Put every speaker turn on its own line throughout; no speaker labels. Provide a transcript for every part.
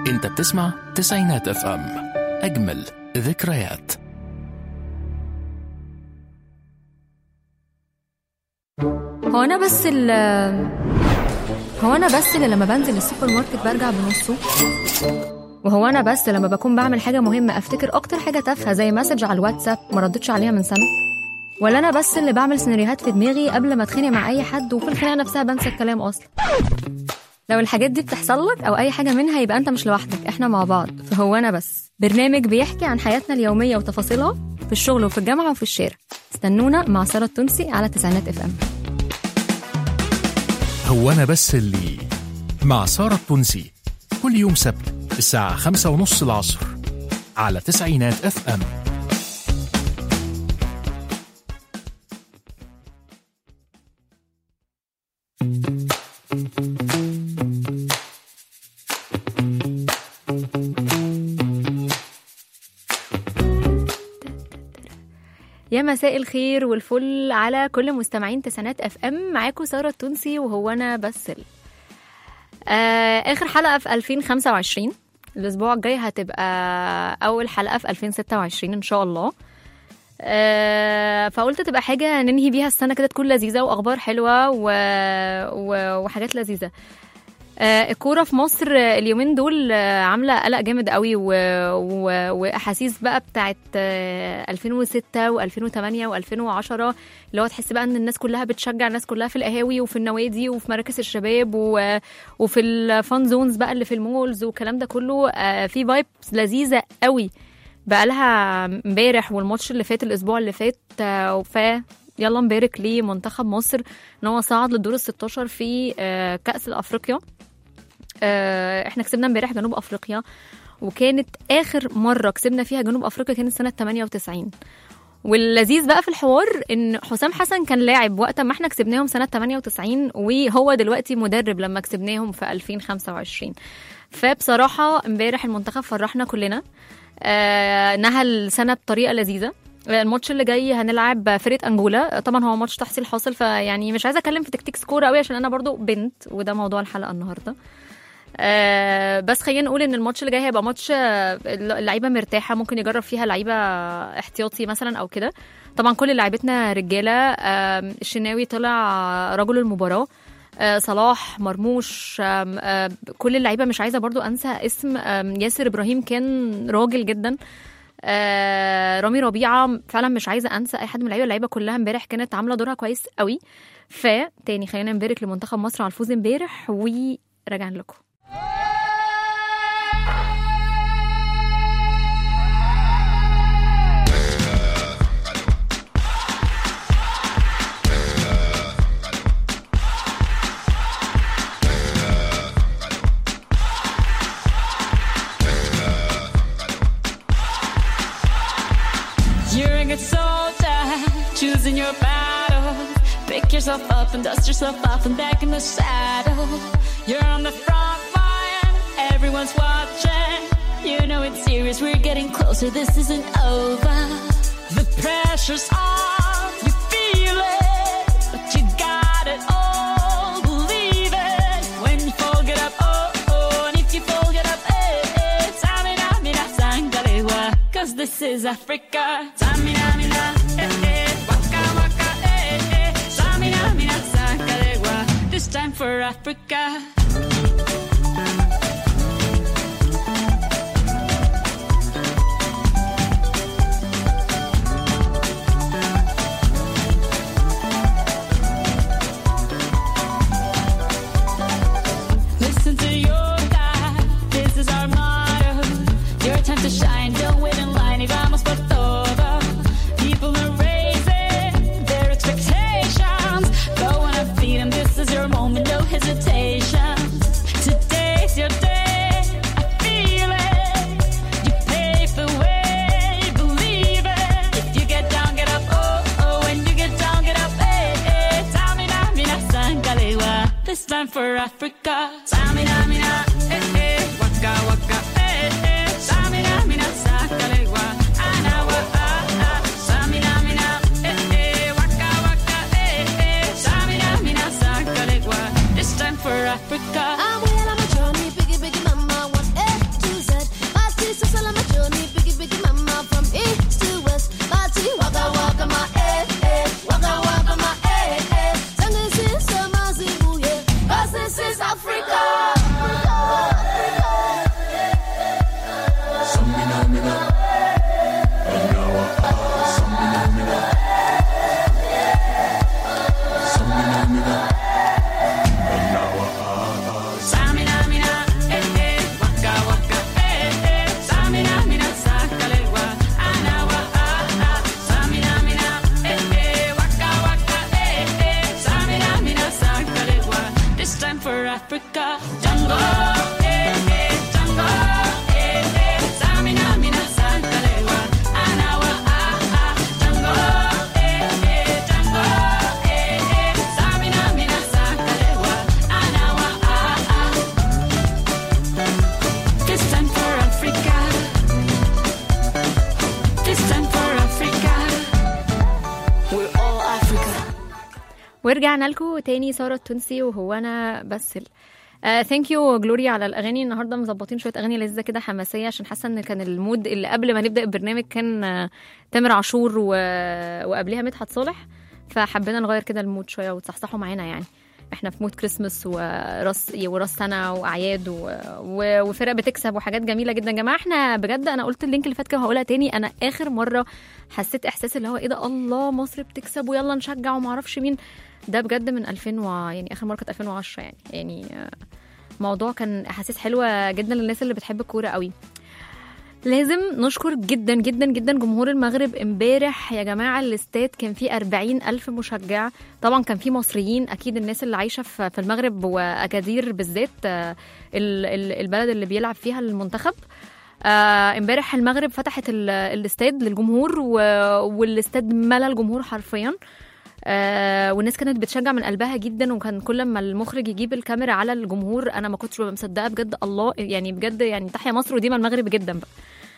انت بتسمع تسعينات اف ام اجمل ذكريات
هو انا بس ال هو انا بس اللي لما بنزل السوبر ماركت برجع بنصه وهو انا بس لما بكون بعمل حاجه مهمه افتكر اكتر حاجه تافهه زي مسج على الواتساب ما ردتش عليها من سنه ولا انا بس اللي بعمل سيناريوهات في دماغي قبل ما اتخانق مع اي حد وفي الخناقه نفسها بنسى الكلام اصلا لو الحاجات دي بتحصل لك او اي حاجه منها يبقى انت مش لوحدك احنا مع بعض فهو انا بس برنامج بيحكي عن حياتنا اليوميه وتفاصيلها في الشغل وفي الجامعه وفي الشارع استنونا مع ساره التونسي على تسعينات اف ام
هو انا بس اللي مع سارة التونسي كل يوم سبت الساعة خمسة ونص العصر على تسعينات اف ام
يا مساء الخير والفل على كل مستمعين تسعينات اف ام معاكم ساره التونسي وهو انا بسل آه اخر حلقه في 2025 الاسبوع الجاي هتبقى اول حلقه في 2026 ان شاء الله آه فقلت تبقى حاجه ننهي بيها السنه كده تكون لذيذه واخبار حلوه و... و... وحاجات لذيذه آه، الكوره في مصر آه، اليومين دول آه، عامله قلق جامد قوي و... و... واحاسيس بقى بتاعت آه، 2006 و2008 و2010 اللي هو تحس بقى ان الناس كلها بتشجع الناس كلها في القهاوي وفي النوادي وفي مراكز الشباب و... وفي الفان زونز بقى اللي في المولز والكلام ده كله آه، في فايبس لذيذه قوي بقى لها امبارح والماتش اللي فات الاسبوع اللي فات آه، ف يلا نبارك لمنتخب مصر ان هو صعد للدور ال 16 في آه، كاس الافريقيا آه، احنا كسبنا امبارح جنوب افريقيا وكانت اخر مره كسبنا فيها جنوب افريقيا كانت سنه 98 واللذيذ بقى في الحوار ان حسام حسن كان لاعب وقت ما احنا كسبناهم سنه 98 وهو دلوقتي مدرب لما كسبناهم في 2025 فبصراحه امبارح المنتخب فرحنا كلنا آه نهى السنه بطريقه لذيذه الماتش اللي جاي هنلعب فرقه انجولا طبعا هو ماتش تحصيل حاصل فيعني مش عايزه اتكلم في تكتيك سكور قوي عشان انا برضو بنت وده موضوع الحلقه النهارده آه بس خلينا نقول ان الماتش اللي جاي هيبقى ماتش آه، اللعيبه مرتاحه ممكن يجرب فيها لعيبه احتياطي مثلا او كده طبعا كل لعيبتنا رجاله آه الشناوي طلع رجل المباراه آه صلاح مرموش آم، آه كل اللعيبه مش عايزه برضو انسى اسم آم، ياسر ابراهيم كان راجل جدا آه رامي ربيعه فعلا مش عايزه انسى اي حد من اللعيبه اللعيبه كلها امبارح كانت عامله دورها كويس قوي فتاني خلينا نبارك لمنتخب مصر على الفوز امبارح وراجعين لكم
You're a good soldier, choosing your battle. Pick yourself up and dust yourself off and back in the saddle. You're on the front line, everyone's watching. You know it's serious, we're getting closer, this isn't over. The pressure's on, you feel it, but you got it all. Believe it when you fall, get up, oh, oh, and if you fall, get up, eh, eh. Samina, mina, sangalewa, cause this is Africa. Samina, mina, eh, eh, waka, waka, eh, eh. Samina, mina, sangalewa, this time for Africa. Listen to your God, this is our motto. Your time to shine, don't wait in line, y vamos por todo. People are raising their expectations. Go on and feed them, this is your moment, no hesitation. Today's your day, I feel it. You pave the way, believe it. If you get down, get up, oh, oh. When you get down, get up, eh, eh. Tamina, mina, sangalewa. This time for Africa. Tamina, mina, eh, eh. Waka, waka, eh, eh. Tamina, mina, sangalewa. Anawa, ah, ah. Tamina, mina, eh, eh. Waka, waka, eh, eh. Tamina, mina, sangalewa. This time for Africa.
I'm well on my journey, biggie, biggie, mama, one, eh,
Africa. Jungle, eh, eh, jungle, eh, eh. Samina, mina, santalewa, anawa, ah, ah. Jungle, eh, eh, jungle, eh, eh. Samina, mina, santalewa, anawa, ah, ah. This time for Africa. This time for Africa. We're all Africa.
ورجعنا لكم تاني ساره التونسي وهو انا بسل ثانك يو جلوريا على الاغاني النهارده مظبطين شويه اغاني لذيذه كده حماسيه عشان حاسه ان كان المود اللي قبل ما نبدا البرنامج كان آه، تامر عاشور و... وقبلها مدحت صالح فحبينا نغير كده المود شويه وتصحصحوا معانا يعني احنا في مود كريسمس وراس وراس سنه واعياد و... و... وفرق بتكسب وحاجات جميله جدا يا جماعه احنا بجد انا قلت اللينك اللي فات كده وهقولها تاني انا اخر مره حسيت احساس اللي هو ايه ده الله مصر بتكسب ويلا نشجع وما اعرفش مين ده بجد من 2000 و... يعني اخر مره كانت 2010 يعني يعني آه، موضوع كان احاسيس حلوه جدا للناس اللي بتحب الكوره قوي لازم نشكر جدا جدا جدا جمهور المغرب امبارح يا جماعة الاستاد كان فيه 40 ألف مشجع طبعا كان فيه مصريين أكيد الناس اللي عايشة في في المغرب وأكادير بالذات آه، ال- ال- البلد اللي بيلعب فيها المنتخب آه، امبارح المغرب فتحت ال- الاستاد للجمهور و- والاستاد ملا الجمهور حرفيا آه والناس كانت بتشجع من قلبها جدا وكان كل ما المخرج يجيب الكاميرا على الجمهور انا ما كنتش ببقى مصدقه بجد الله يعني بجد يعني تحيا مصر وديما المغرب جدا بقى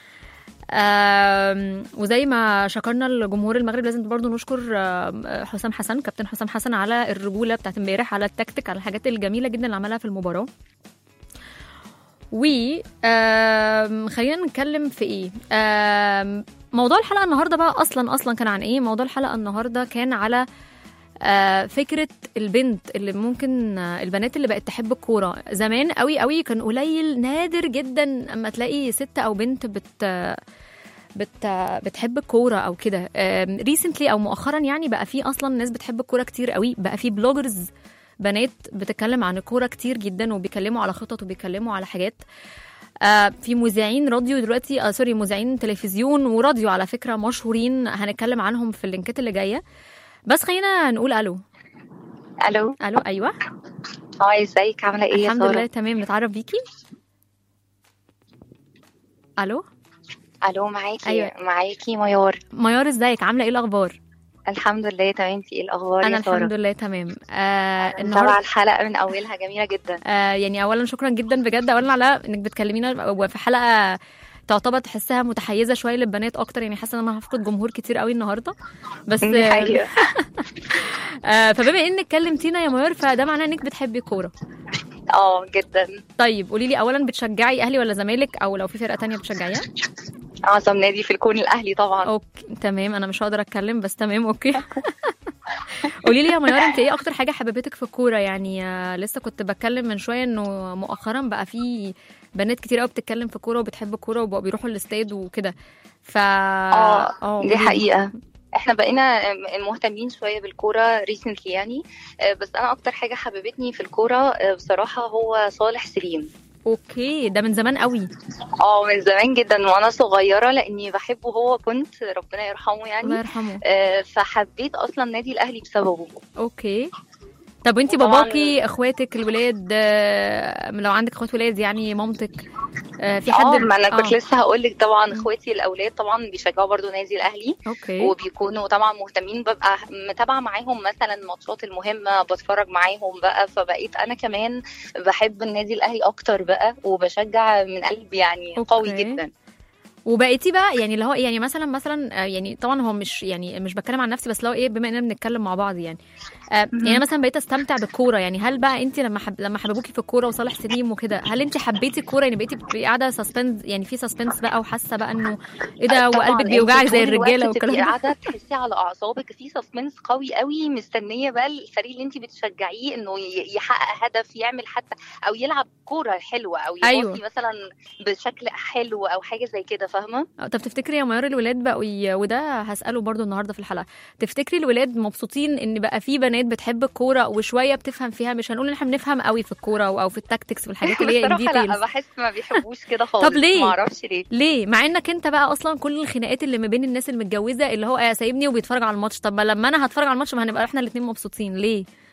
آم، وزي ما شكرنا الجمهور المغرب لازم برضو نشكر آم، حسام حسن كابتن حسام حسن على الرجوله بتاعت امبارح على التكتيك على الحاجات الجميله جدا اللي عملها في المباراه و آم، خلينا نتكلم في ايه آم، موضوع الحلقه النهارده بقى اصلا اصلا كان عن ايه موضوع الحلقه النهارده كان على آه، فكره البنت اللي ممكن آه، البنات اللي بقت تحب الكوره زمان قوي قوي كان قليل نادر جدا اما تلاقي ست او بنت بت بت بتحب الكوره او كده ريسنتلي او مؤخرا يعني بقى في اصلا ناس بتحب الكوره كتير قوي بقى في بلوجرز بنات بتتكلم عن الكوره كتير جدا وبيتكلموا على خطط وبيتكلموا على حاجات آه، في مذيعين راديو دلوقتي آه سوري مذيعين تلفزيون وراديو على فكره مشهورين هنتكلم عنهم في اللينكات اللي جايه بس خلينا نقول الو
الو
الو ايوه
هاي ازيك عامله ايه يا
الحمد
ساره
لله تمام نتعرف بيكي الو
الو معاكي
أيوة.
معاكي ميار
ميار ازيك عامله ايه الاخبار
الحمد لله تمام انتي ايه الاخبار
انا
يا ساره
الحمد لله تمام آه
متابعه
النهارده
الحلقه من اولها جميله جدا
آه يعني اولا شكرا جدا بجد اولا على انك بتكلمينا وفي حلقه تعتبر تحسها متحيزه شويه للبنات اكتر يعني حاسه ان انا هفقد جمهور كتير قوي النهارده بس
دي
آه
حقيقه
آه فبما انك كلمتينا يا ميار فده معناه انك بتحبي الكوره
اه جدا
طيب قولي لي اولا بتشجعي اهلي ولا زمالك او لو في فرقه تانية بتشجعيها
اعظم نادي في الكون الاهلي طبعا
اوكي تمام انا مش هقدر اتكلم بس تمام اوكي قولي لي يا ميار انت ايه اكتر حاجه حببتك في الكوره يعني آه، لسه كنت بتكلم من شويه انه مؤخرا بقى في بنات كتير قوي بتتكلم في الكوره وبتحب الكوره وبقوا بيروحوا الاستاد وكده ف
اه
قولي
دي
لي.
حقيقه احنا بقينا مهتمين شويه بالكوره ريسنتلي يعني آه، بس انا اكتر حاجه حببتني في الكوره آه، بصراحه هو صالح سليم
اوكي ده من زمان قوي
اه من زمان جدا وانا صغيره لاني بحبه هو كنت ربنا يرحمه
الله
يعني
يرحمه
آه، فحبيت اصلا نادي الاهلي بسببه
اوكي طب وانتي
وطبعاً-
باباكي اخواتك الولاد آه، لو عندك اخوات ولاد يعني مامتك آه، في حد
اه ما انا كنت
آه،
لسه هقول لك طبعا
مم.
اخواتي الاولاد طبعا بيشجعوا برضو نادي الاهلي
اوكي
وبيكونوا طبعا مهتمين ببقى متابعه معاهم مثلا الماتشات المهمه بتفرج معاهم بقى فبقيت انا كمان بحب النادي الاهلي اكتر بقى وبشجع من قلبي يعني قوي
أوكي.
جدا
وبقيتي بقى يعني اللي هو يعني مثلا مثلا آه، يعني طبعا هو مش يعني مش بتكلم عن نفسي بس لو ايه بما اننا بنتكلم مع بعض يعني آه، يعني أنا مثلا بقيت استمتع بالكوره يعني هل بقى انت لما حب لما حببوكي في الكوره وصالح سليم وكده هل انت حبيتي الكوره يعني بقيتي بتبقي قاعده سسبنس يعني في سسبنس بقى وحاسه بقى انه ايه ده
طبعاً
وقلبك
انت
بيوجعك زي
طول الوقت
الرجاله
بتبقي
والكلام ده
قاعده تحسي على اعصابك في سسبنس قوي قوي مستنيه بقى الفريق اللي انت بتشجعيه انه ي- يحقق هدف يعمل حتى او يلعب كوره حلوه او يباصي
أيوة.
مثلا بشكل حلو او حاجه زي كده فاهمه
آه، طب تفتكري يا ميار الولاد بقوا ي... وده هسأله برضو النهارده في الحلقة تفتكري الولاد مبسوطين ان بقى في بنات بتحب الكورة وشوية بتفهم فيها مش هنقول ان احنا بنفهم قوي في الكورة او أو في التاكتكس والحاجات اللي هي
بصراحه لا
الديتيلز
بحس ما بيحبوش كده خالص
طب ليه؟
ما اعرفش ليه
ليه مع انك انت بقى اصلا كل الخناقات اللي ما بين الناس المتجوزة اللي هو آه سايبني وبيتفرج على الماتش طب ما لما انا هتفرج على الماتش ما هنبقى احنا الاتنين مبسوطين ليه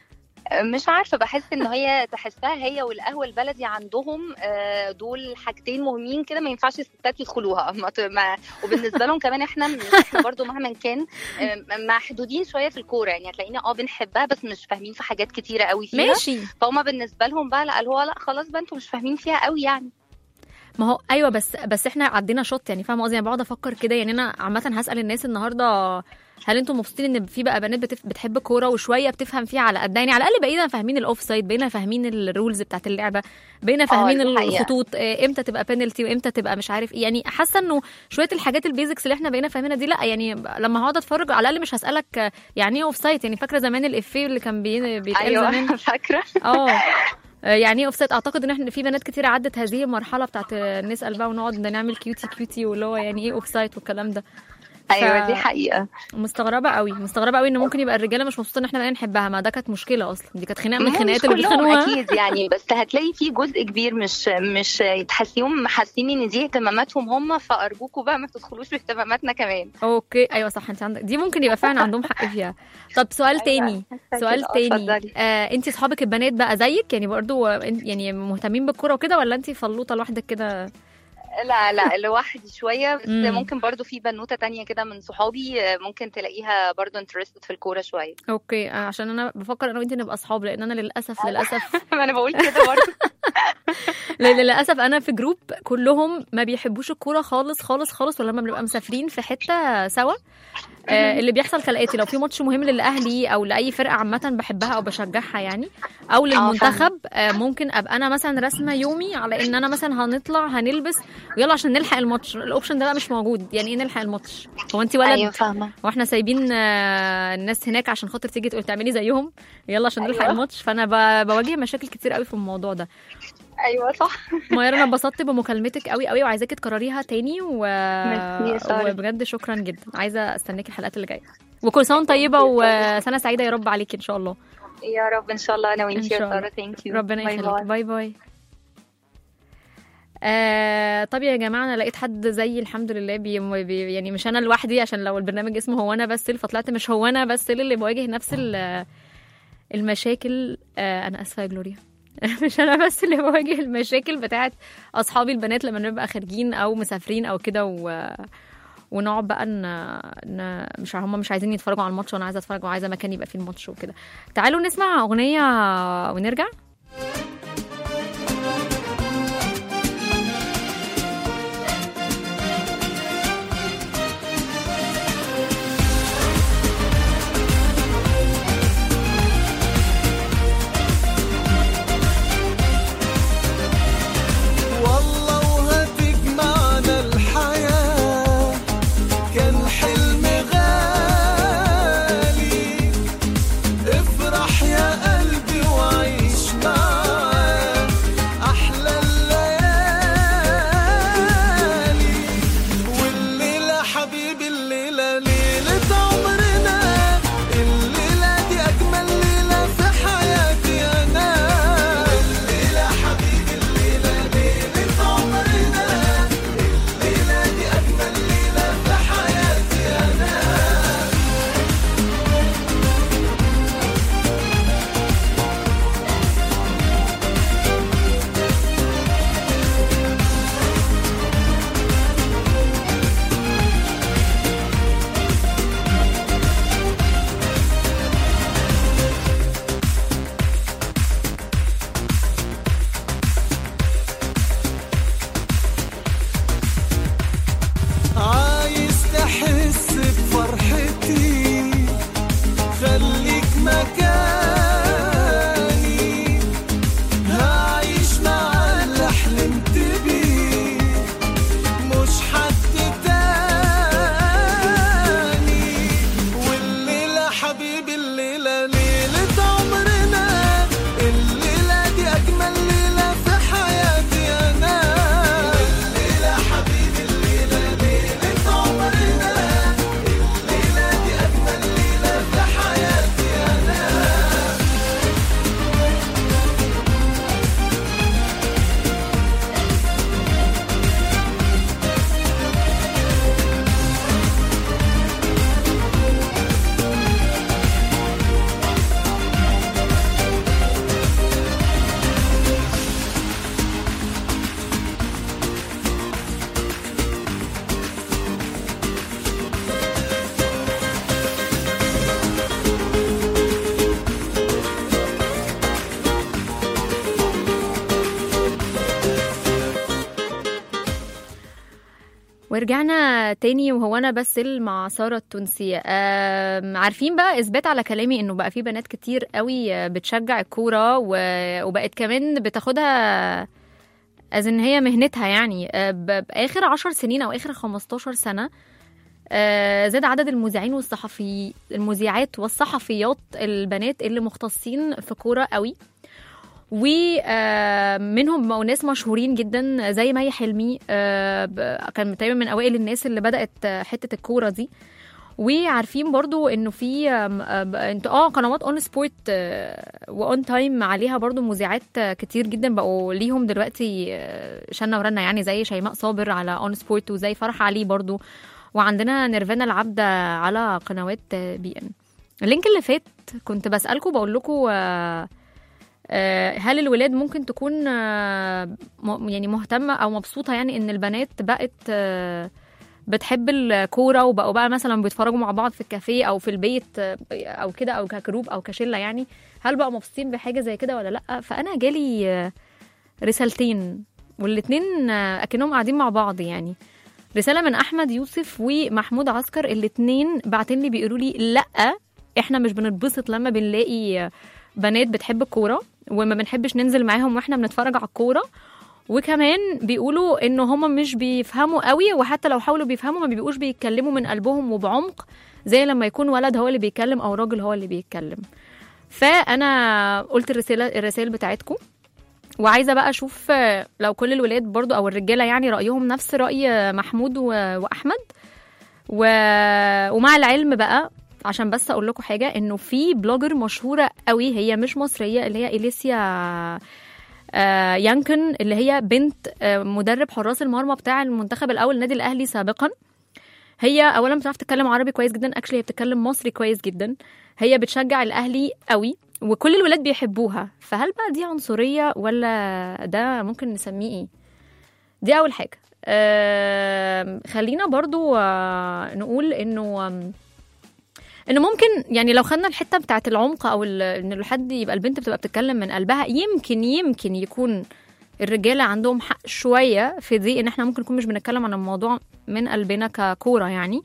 مش عارفه بحس ان هي تحسها هي والقهوه البلدي عندهم آه، دول حاجتين مهمين كده ما ينفعش الستات يدخلوها ما ت- ما وبالنسبه لهم كمان احنا مش احنا برضو مهما كان آه، محدودين شويه في الكوره يعني هتلاقينا اه بنحبها بس مش فاهمين في حاجات كتيره قوي فيها
ماشي
فهم بالنسبه لهم بقى لا اللي هو لا خلاص بقى انتوا مش فاهمين فيها قوي يعني
ما هو ايوه بس بس احنا عدينا شوط يعني فاهمه قصدي يعني بقعد افكر كده يعني انا عامه هسال الناس النهارده هل انتم مبسوطين ان في بقى بنات بتف... بتحب كوره وشويه بتفهم فيها على قد يعني على الاقل بقينا فاهمين الاوف سايد بقينا فاهمين الرولز بتاعت اللعبه بقينا فاهمين
دي حقيقة.
الخطوط آه، امتى تبقى بينالتي وامتى تبقى مش عارف ايه يعني حاسه انه شويه الحاجات البيزكس اللي احنا بقينا فاهمينها دي لا يعني لما هقعد اتفرج على الاقل مش هسالك آه، يعني ايه اوف سايد يعني فاكره زمان الافيه اللي كان بي... بيتقال زمان
ايوه فاكره
اه يعني ايه اوفسايد اعتقد ان احنا في بنات كتير عدت هذه المرحله بتاعت نسال بقى ونقعد نعمل كيوتي كيوتي واللي هو يعني ايه اوفسايد والكلام ده
ايوه دي حقيقه
مستغربه قوي مستغربه قوي ان ممكن يبقى الرجاله مش مبسوطه ان احنا بقينا نحبها ما ده كانت مشكله اصلا دي كانت خناقه من
مش
الخناقات اللي
كلهم
بيتخانقوها
اكيد يعني بس هتلاقي في جزء كبير مش مش تحسيهم حاسين ان دي اهتماماتهم هم فارجوكوا بقى ما تدخلوش في اهتماماتنا كمان
اوكي ايوه صح انت عندك دي ممكن يبقى فعلا عندهم حق فيها طب سؤال تاني سؤال
كده، آه،
تاني
اتفضلي.
آه انت اصحابك البنات بقى زيك يعني برضو آه، إن- يعني مهتمين بالكوره وكده ولا انت فلوطه لوحدك كده
لا لا لوحدي شويه بس
مم.
ممكن برضو في بنوته تانية كده من صحابي آه، ممكن تلاقيها برضو انترستد في الكوره شويه
اوكي آه، عشان انا بفكر انا وانت نبقى اصحاب لان انا للاسف للاسف
ما انا بقول كده برضو
لا- للاسف انا في جروب كلهم ما بيحبوش الكوره خالص خالص خالص ولما بنبقى مسافرين في حته سوا آه اللي بيحصل كالاتي لو في ماتش مهم للاهلي او لاي فرقه عامه بحبها او بشجعها يعني او للمنتخب آه ممكن ابقى انا مثلا راسمه يومي على ان انا مثلا هنطلع هنلبس ويلا عشان نلحق الماتش الاوبشن ده بقى مش موجود يعني ايه نلحق الماتش هو انت ولد
ايوه فاهمه
واحنا سايبين آه، الناس هناك عشان خاطر تيجي تقول تعملي زيهم يلا عشان نلحق
أيوة.
الماتش فانا ب- بواجه مشاكل كتير قوي في الموضوع ده
ايوه صح
مايرا انا اتبسطت بمكالمتك قوي قوي وعايزاكي تكرريها تاني و...
ميرسي يا سارة.
وبجد شكرا جدا عايزه استناكي الحلقات اللي جايه وكل سنه وانت طيبه وسنه سعيده يا رب عليكي ان شاء الله
يا رب ان شاء الله انا
إن
وانتي
شاء
يا
الله.
ساره ثانك يو
ربنا يخليك باي باي آه طب يا جماعه انا لقيت حد زيي الحمد لله بي بي يعني مش انا لوحدي عشان لو البرنامج اسمه هو انا بس فطلعت مش هو انا بس اللي بواجه نفس ال- المشاكل آه انا اسفه يا جلوريا مش انا بس اللي بواجه المشاكل بتاعت اصحابي البنات لما نبقى خارجين او مسافرين او كده و... ونقعد بقى ان ان مش هم مش عايزين يتفرجوا على الماتش وانا عايزه اتفرج وعايزه مكان يبقى فيه الماتش وكده تعالوا نسمع اغنيه ونرجع
والله وهتجمعنا الحياة كان حلم غالي افرح يا قلبي وعيش
ورجعنا تاني وهو انا بسل مع ساره التونسي آم، عارفين بقى اثبات على كلامي انه بقى في بنات كتير قوي آه، بتشجع الكوره و- وبقت كمان بتاخدها از ان هي مهنتها يعني آه، ب- باخر عشر سنين او اخر 15 سنه آه، زاد عدد المذيعين والصحفي المذيعات والصحفيات البنات اللي مختصين في كوره قوي ومنهم بقوا ناس مشهورين جدا زي مي حلمي آه، ب- كان تقريبا من اوائل الناس اللي بدات آه، حته الكوره دي وعارفين برضو انه في آم، آه، ب- انت اه قنوات اون سبورت واون تايم عليها برضو مذيعات آه، كتير جدا بقوا ليهم دلوقتي آه، شنه ورنه يعني زي شيماء صابر على اون سبورت وزي فرح علي برضو وعندنا نيرفانا العبده على قنوات بي ان اللينك اللي فات كنت بسالكم بقول لكم آه، هل الولاد ممكن تكون آه، م- يعني مهتمة أو مبسوطة يعني إن البنات بقت آه، بتحب الكورة وبقوا بقى مثلا بيتفرجوا مع بعض في الكافيه أو في البيت آه، أو كده أو كجروب أو كشلة يعني هل بقوا مبسوطين بحاجة زي كده ولا لأ فأنا جالي آه، رسالتين والاتنين آه، أكنهم قاعدين مع بعض يعني رسالة من أحمد يوسف ومحمود عسكر الاتنين بعتين لي بيقولوا لي لأ احنا مش بنتبسط لما بنلاقي آه، بنات بتحب الكوره وما بنحبش ننزل معاهم واحنا بنتفرج على الكوره وكمان بيقولوا ان هم مش بيفهموا قوي وحتى لو حاولوا بيفهموا ما بيبقوش بيتكلموا من قلبهم وبعمق زي لما يكون ولد هو اللي بيتكلم او راجل هو اللي بيتكلم فانا قلت الرساله الرسائل بتاعتكم وعايزه بقى اشوف آه، لو كل الولاد برضو او الرجاله يعني رايهم نفس راي آه، محمود و- واحمد و... ومع العلم بقى عشان بس اقول لكم حاجه انه في بلوجر مشهوره قوي هي مش مصريه اللي هي اليسيا آه، يانكن اللي هي بنت آه، مدرب حراس المرمى بتاع المنتخب الاول النادي الاهلي سابقا هي اولا بتعرف تتكلم عربي كويس جدا اكشلي هي بتتكلم مصري كويس جدا هي بتشجع الاهلي قوي وكل الولاد بيحبوها فهل بقى دي عنصريه ولا ده ممكن نسميه ايه دي اول حاجه آه خلينا برضو آه نقول انه آم، انه ممكن يعني لو خدنا الحته بتاعت العمق او ال- ان الحد يبقى البنت بتبقى بتتكلم من قلبها يمكن يمكن يكون الرجاله عندهم حق شويه في دي ان احنا ممكن نكون مش بنتكلم عن الموضوع من قلبنا ككوره يعني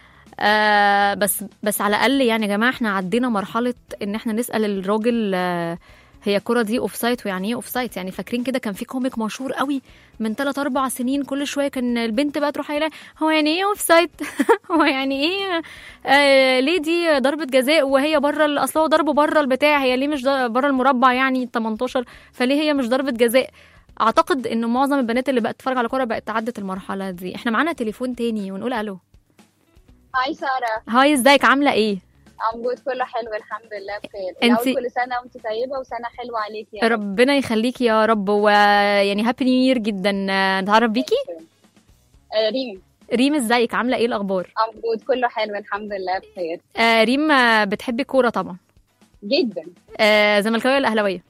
آه بس بس على الاقل يعني يا جماعه احنا عدينا مرحله ان احنا نسال الراجل آه هي الكرة دي اوف سايت ويعني ايه اوف سايت يعني فاكرين كده كان في كوميك مشهور قوي من 3 4 سنين كل شويه كان البنت بقى تروح قايله هو يعني ايه اوف سايت هو يعني ايه آه ليه دي ضربه جزاء وهي بره ال- اصل هو ضربه بره البتاع هي ليه مش بره المربع يعني 18 فليه هي مش ضربه جزاء اعتقد ان معظم البنات اللي بقت تتفرج على كوره بقت عدت المرحله دي احنا معانا تليفون تاني ونقول الو
هاي سارة
هاي ازيك عامله ايه
عمود كله حلو الحمد لله بخير
انتي-
الأول كل سنة وانت طيبة وسنة حلوة عليكي يا رب
ربنا يخليكي يا رب ويعني هابي نيو يير جدا آه، نتعرف بيكي
آه، ريم
ريم ازيك عامله ايه الاخبار
عمود كله حلو الحمد لله بخير
آه ريم آه، بتحبي الكوره طبعا
جدا
آه زملكاويه ولا اهلاويه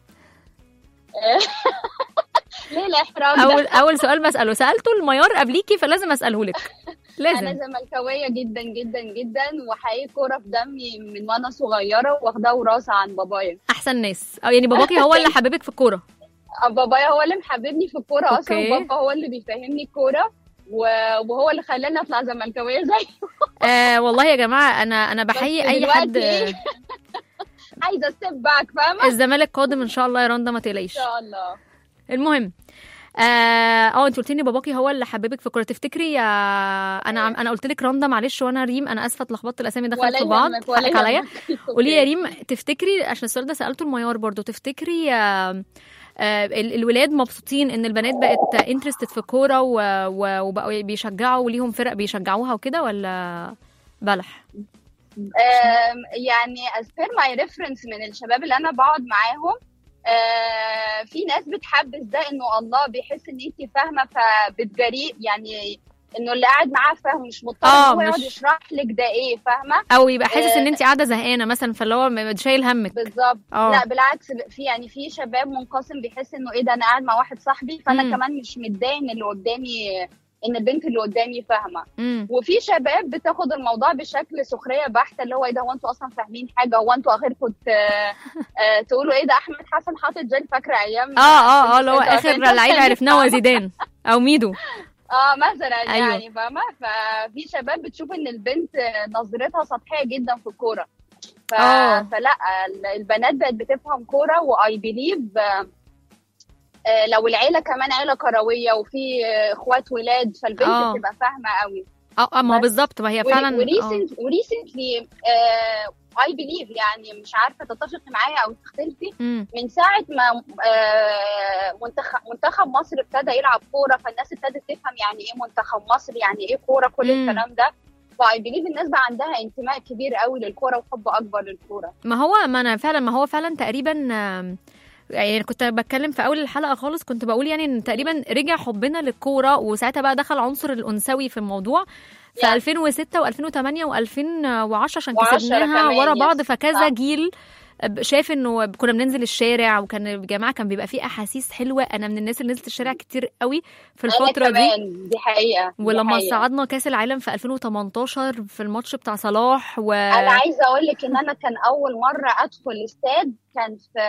ليه الإحراج ده؟
اول اول سؤال بساله سالته الميار قبليكي فلازم اساله لك
أنا
لازم
زملكاوية جدا جدا جدا وحقيقي كورة في دمي من وأنا صغيرة واخداه وراثة عن بابايا
احسن ناس او يعني باباكي هو اللي حببك في الكوره
بابايا هو اللي محببني في الكورة أصلا
أوكي.
وبابا هو اللي بيفهمني الكورة و- وهو اللي خلاني أطلع زملكاوية زي
آه والله يا جماعه انا انا بحيي
بس
اي
دلوقتي
حد
إيه؟ عايزة ستيب باك فاهمة؟
الزمالك قادم ان شاء الله يا رندا ما تقلقيش
إن شاء الله
المهم اه آه، انت قلت لي باباكي هو اللي حببك في الكوره تفتكري يا انا عم- انا قلت لك رندا معلش وانا ريم انا اسفه اتلخبطت الاسامي دخلت
ولا
في بعض
يهمك ولا
حقك عليا
يهمك.
قولي يا ريم تفتكري عشان السؤال ده سالته الميار برضو تفتكري آه، آه، ال- الولاد مبسوطين ان البنات بقت انترستد في الكوره و- و- وبقوا بيشجعوا وليهم فرق بيشجعوها وكده ولا بلح
أم، يعني as per my reference من الشباب اللي انا بقعد معاهم آه، في ناس بتحبس ده انه الله بيحس ان انت فاهمه فبتجريه يعني انه اللي قاعد معاه فاهم مش مضطر
آه،
ان هو يقعد
مش-
يشرح لك ده ايه فاهمه
او يبقى حاسس ان
آه.
انت قاعده زهقانه مثلا فاللي هو م- شايل همك
بالظبط
اه
لا بالعكس في يعني في شباب منقسم بيحس انه ايه ده انا قاعد مع واحد صاحبي فانا
مم.
كمان مش متضايق ان اللي قدامي ان البنت اللي قدامي فاهمه
امم
وفي شباب بتاخد الموضوع بشكل سخريه بحته اللي هو ايه ده هو انتوا اصلا فاهمين حاجه هو انتوا اخركم ت- آه، تقولوا ايه ده احمد حسن حاطط جل فاكره ايام
اه اه اه اللي هو
إيه ده؟
اخر
أنت
لعيب
فاهم؟
عرفناه هو زيدان او ميدو
اه مثلا
أيوة.
يعني فاهمه ففي شباب بتشوف ان البنت نظرتها سطحيه جدا في الكوره ف...
آه.
فلا ال- البنات بقت بتفهم كوره واي بليف لو العيله كمان عيله كرويه وفي آه، اخوات ولاد فالبنت
آه.
بتبقى فاهمه قوي
اه آه، ما هو
بس.
بالظبط ما هي فعلا آه.
وريسنتلي اي بليف يعني مش عارفه تتفقي معايا او تختلفي
مم.
من ساعه ما آه، منتخب منتخب مصر ابتدى يلعب كوره فالناس ابتدت تفهم يعني ايه منتخب مصر يعني ايه كوره كل
مم.
الكلام ده فاي بليف الناس بقى عندها انتماء كبير قوي للكوره وحب اكبر للكوره
ما هو ما انا فعلا ما هو فعلا تقريبا آم، يعني كنت بتكلم في اول الحلقه خالص كنت بقول يعني ان تقريبا رجع حبنا للكوره وساعتها بقى دخل عنصر الانثوي في الموضوع في
يعني.
2006 و2008 و2010 عشان
وعشرة
كسبناها
كمان،
ورا
يس.
بعض فكذا
صح.
جيل شايف انه كنا بننزل الشارع وكان الجماعه كان بيبقى فيه احاسيس حلوه انا من الناس اللي نزلت الشارع كتير قوي في
انا
الفتره دي
كمان دي حقيقه دي
ولما
حقيقة.
صعدنا كاس العالم في 2018 في الماتش بتاع صلاح و
انا عايزه اقول لك ان انا كان اول مره ادخل الاستاد كان في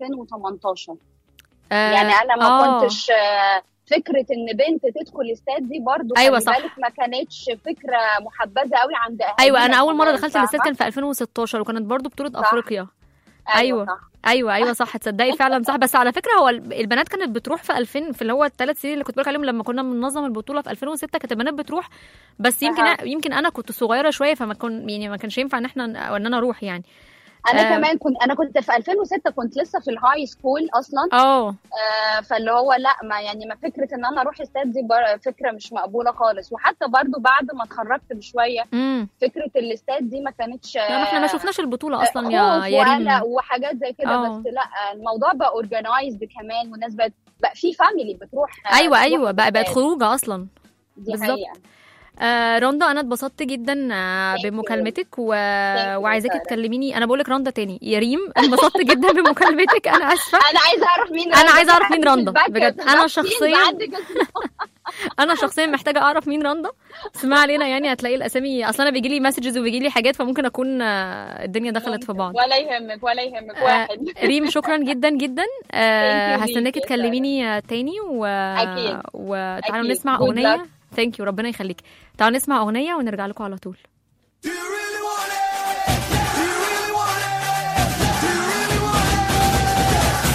2018
آه،
يعني انا ما
آه.
كنتش آه، فكره ان بنت تدخل الاستاد دي برضو
أيوة
خلي
صح.
بالك ما كانتش فكره محبذه قوي عند اهالينا
ايوه انا اول مره
كمان،
دخلت الاستاد
فاهمة؟
كان في 2016 وكانت برضو بطوله
صح.
افريقيا أيوة.
صح.
ايوه ايوه صح تصدقي فعلا صح بس على فكره هو البنات كانت بتروح في 2000 في اللي هو الثلاث سنين اللي كنت بقول عليهم لما كنا بننظم البطوله في 2006 كانت البنات بتروح بس يمكن
أها.
يمكن انا كنت صغيره شويه فما كن يعني ما كانش ينفع ان احنا او ان انا اروح يعني
انا
آه.
كمان كنت انا كنت في 2006 كنت لسه في الهاي سكول اصلا
اه
آه، فاللي هو لا ما يعني ما فكره ان انا اروح استاد دي بر- فكره مش مقبوله خالص وحتى برضو بعد ما اتخرجت بشويه
امم
فكره الاستاد دي ما كانتش
لا ما احنا ما
آه،
شفناش البطوله اصلا يا
خوف
يا
وقلق
ريم
وحاجات زي كده
آه.
بس لا الموضوع بقى اورجنايزد كمان والناس بقت بقى في فاميلي بتروح
ايوه
بتروح
ايوه بقى بقت
الاستاد.
خروجه اصلا
دي
بالظبط.
حقيقة.
آه رندا انا اتبسطت جدا آه
Thank you.
بمكالمتك و...
you,
وعايزاكي
سارة.
تكلميني انا بقول لك رندا تاني يا ريم انبسطت جدا بمكالمتك انا اسفه
انا عايزه اعرف مين
أنا
رندا.
عايزة أعرف مين
عندي
رندا.
الباك-
بجد. أنا
الباك
شخصياً-
سينز عندك اسمه.
انا شخصيا محتاجه اعرف مين رندا بس ما علينا يعني هتلاقي الاسامي اصلا انا بيجي لي مسجز وبيجي لي حاجات فممكن اكون آه، الدنيا دخلت في بعض
ولا يهمك ولا يهمك
آه،
واحد
ريم شكرا جدا جدا آه،
Thank you
هستناكي
ليكي يا
تكلميني آه، تاني و...
أكيد.
وتعالوا
أكيد.
نسمع
Good
اغنيه
luck.
ثانك يو ربنا يخليك تعالوا نسمع اغنيه ونرجع لكم على طول
Do you really want it? Do you really want it? Do you really want it?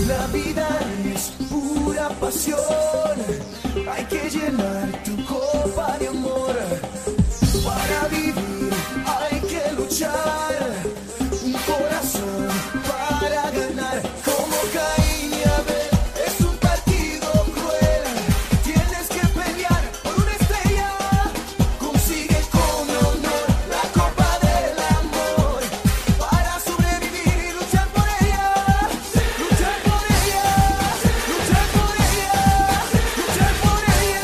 La vida es pura pasión. Hay que llenar tu copa de amor. Para vivir hay que luchar. Un corazón para ganar. Como Caín y Abel es un partido cruel. Tienes que pelear por una estrella. Consigue con honor la copa del amor. Para sobrevivir y luchar por ella. Luchar por ella. Luchar por ella. Luchar por ella.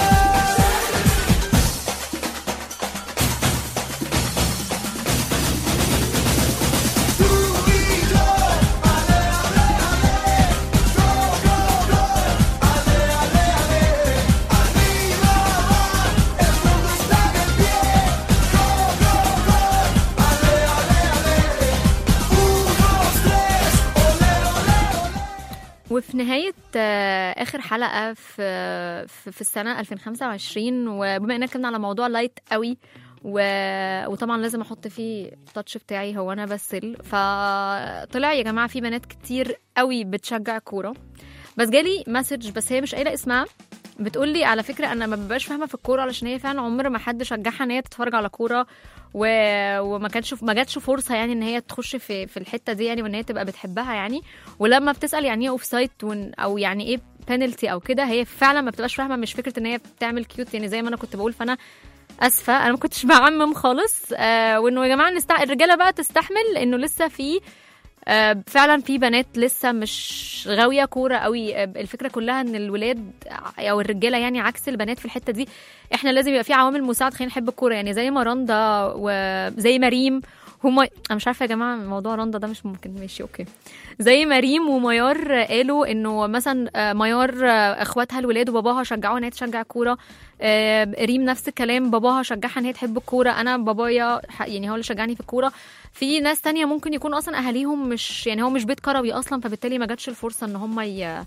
Tú y yo, ale, ale, ale, go, go, go, ale, ale, ale, arriba va, el mundo está de pie, go, go, go, ale, ale, ale, un, dos, tres, ole, ole, ole.
وفي نهاية آه، آخر حلقة في في في السنة 2025 وبما إننا اتكلمنا على موضوع لايت قوي و... وطبعا لازم أحط فيه التاتش بتاعي هو أنا بسل فطلع يا جماعة في بنات كتير قوي بتشجع كورة بس جالي مسج بس هي مش قايلة اسمها بتقول لي على فكرة أنا ما ببقاش فاهمة في الكورة علشان هي فعلا عمر ما حد شجعها إن هي تتفرج على كورة و... وما كانش ما جاتش فرصة يعني إن هي تخش في في الحتة دي يعني وإن هي تبقى بتحبها يعني ولما بتسال يعني ايه اوف سايد او يعني ايه بينالتي او كده هي فعلا ما بتبقاش فاهمه مش فكره ان هي بتعمل كيوت يعني زي ما انا كنت بقول فانا اسفه انا ما كنتش بعمم خالص آه وانه يا جماعه نستع... الرجاله بقى تستحمل انه لسه في آه فعلا في بنات لسه مش غاويه كوره قوي آه الفكره كلها ان الولاد او الرجاله يعني عكس البنات في الحته دي احنا لازم يبقى في عوامل مساعد خلينا نحب الكوره يعني زي ما رندا وزي مريم هما انا مش عارفه يا جماعه موضوع رندا ده مش ممكن ماشي اوكي زي مريم وميار قالوا انه مثلا آه، ميار آه، اخواتها الولاد وباباها شجعوها ان هي تشجع كوره آه، ريم نفس الكلام باباها شجعها ان هي تحب الكوره انا بابايا ح- يعني هو اللي شجعني في الكوره في ناس تانية ممكن يكون اصلا اهاليهم مش يعني هو مش بيت كروي اصلا فبالتالي ما جاتش الفرصه ان هم ي...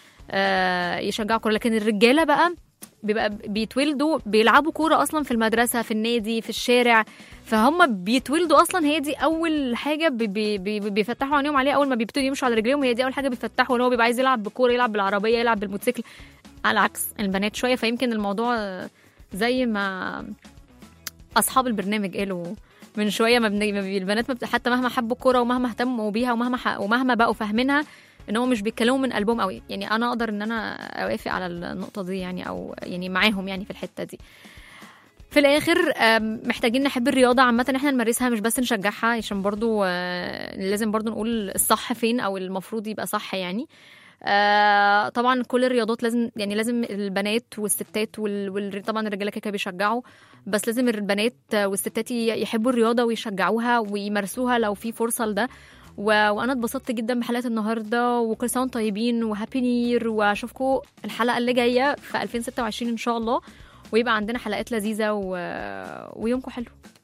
آه، يشجعوا كوره لكن الرجاله بقى بيبقى بيتولدوا بيلعبوا كوره اصلا في المدرسه في النادي في الشارع فهم بيتولدوا اصلا هي دي اول حاجه بي بي بي بيفتحوا عينيهم عليها اول ما بيبتدوا يمشوا على رجليهم هي دي اول حاجه بيفتحوا ان هو بيبقى عايز يلعب بكوره يلعب بالعربيه يلعب بالموتوسيكل على عكس البنات شويه فيمكن الموضوع آه، زي ما اصحاب البرنامج قالوا من شويه ما بن... ما بي- البنات ما بت... حتى مهما حبوا الكوره ومهما اهتموا بيها ومهما ح... ومهما بقوا فاهمينها ان هم مش بيتكلموا من قلبهم قوي يعني انا اقدر ان انا اوافق على النقطه دي يعني او يعني معاهم يعني في الحته دي في الاخر آم، محتاجين نحب الرياضه عامه احنا نمارسها مش بس نشجعها عشان برضو آه، لازم برضو نقول الصح فين او المفروض يبقى صح يعني آه طبعا كل الرياضات لازم يعني لازم البنات والستات وال... وال... طبعا الرجاله كده كده بيشجعوا بس لازم البنات والستات ي- يحبوا الرياضه ويشجعوها ويمارسوها لو في فرصه لده و... وانا اتبسطت جدا بحلقه النهارده وكل سنه وانتم طيبين وهابي نير واشوفكم الحلقه اللي جايه في 2026 ان شاء الله ويبقى عندنا حلقات لذيذه و... ويومكم حلو